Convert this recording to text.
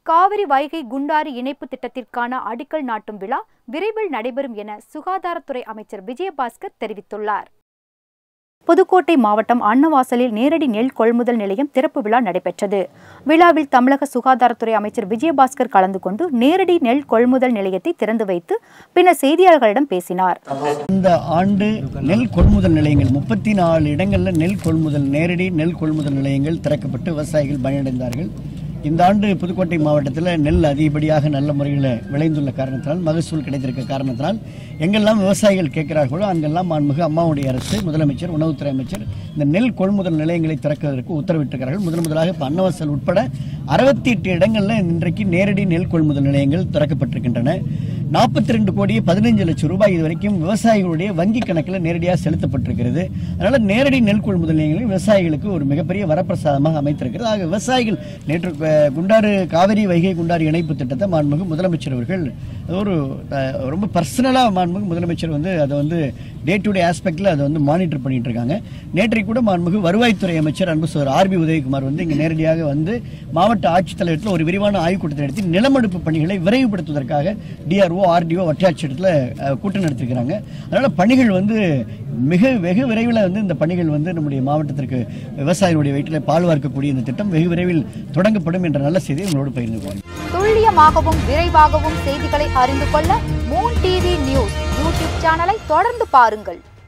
காவிரி வைகை குண்டாறு இணைப்பு திட்டத்திற்கான அடிக்கல் நாட்டும் விழா விரைவில் நடைபெறும் என சுகாதாரத்துறை அமைச்சர் விஜயபாஸ்கர் தெரிவித்துள்ளார் புதுக்கோட்டை மாவட்டம் அன்னவாசலில் நேரடி நெல் கொள்முதல் நிலையம் திறப்பு விழா நடைபெற்றது விழாவில் தமிழக சுகாதாரத்துறை அமைச்சர் விஜயபாஸ்கர் கலந்து கொண்டு நேரடி நெல் கொள்முதல் நிலையத்தை திறந்து வைத்து பின்னர் செய்தியாளர்களிடம் பேசினார் இந்த ஆண்டு நெல் கொள்முதல் நிலையங்கள் முப்பத்தி நாலு இடங்களில் நெல் கொள்முதல் நேரடி நெல் கொள்முதல் நிலையங்கள் திறக்கப்பட்டு விவசாயிகள் பயனடைந்தார்கள் இந்த ஆண்டு புதுக்கோட்டை மாவட்டத்தில் நெல் அதிகப்படியாக நல்ல முறையில் விளைந்துள்ள காரணத்தினால் மகசூல் கிடைத்திருக்க காரணத்தினால் எங்கெல்லாம் விவசாயிகள் கேட்கிறார்களோ அங்கெல்லாம் மாண்புமிகு அம்மாவுடைய அரசு முதலமைச்சர் உணவுத்துறை அமைச்சர் இந்த நெல் கொள்முதல் நிலையங்களை திறக்குவதற்கு உத்தரவிட்டிருக்கிறார்கள் முதன் முதலாக இப்போ அன்னவாசல் உட்பட அறுபத்தி எட்டு இடங்களில் இன்றைக்கு நேரடி நெல் கொள்முதல் நிலையங்கள் திறக்கப்பட்டிருக்கின்றன நாற்பத்தி ரெண்டு கோடியே பதினைஞ்சு லட்சம் ரூபாய் இது வரைக்கும் விவசாயிகளுடைய வங்கி கணக்கில் நேரடியாக செலுத்தப்பட்டிருக்கிறது அதனால் நேரடி நெல் கொள்முதல் நிலையங்கள் விவசாயிகளுக்கு ஒரு மிகப்பெரிய வரப்பிரசாதமாக அமைத்திருக்கிறது ஆக விவசாயிகள் நேற்று அஹ், குண்டாறு காவிரி வைகை குண்டாறு இணைப்பு திட்டத்தை மாண்புமிகு முதலமைச்சர் அவர்கள் ஒரு அஹ், ரொம்ப பர்சனலாக மாண்புமிகு முதலமைச்சர் வந்து அதை வந்து டே டு டே ஆஸ்பெக்டில் அதை வந்து மானிட்டர் பண்ணிட்டு இருக்காங்க நேற்றைக்கு கூட மாண்புமிகு வருவாய்த்துறை அமைச்சர் அன்பு சார் ஆர்பி உதயகுமார் வந்து இங்கே நேரடியாக வந்து மாவட்ட ஆட்சித்தலைவரத்தில் ஒரு விரிவான ஆய்வுக் கூட்டத்தை நடத்தி நிலமடுப்பு பணிகளை விரைவுபடுத்துவதற்காக டிஆர்ஓ ஆர்டிஓ வட்டாட்சியத்தில் கூட்டம் நடத்திருக்கிறாங்க அதனால் பணிகள் வந்து மிக வெகு விரைவில் வந்து இந்த பணிகள் வந்து நம்முடைய மாவட்டத்திற்கு விவசாயிகளுடைய வயிற்றில் பால் வார்க்கக்கூடிய இந்த திட்டம் வெகு விரைவில் தொடங்கப்படும் என்ற நல்ல செய்தியை உங்களோடு பகிர்ந்து கொள்கிறேன் துல்லியமாகவும் விரைவாகவும் செய்திகளை அறிந்து கொள்ள மூன் டிவி நியூஸ் யூடியூப் சேனலை தொடர்ந்து பாருங்கள்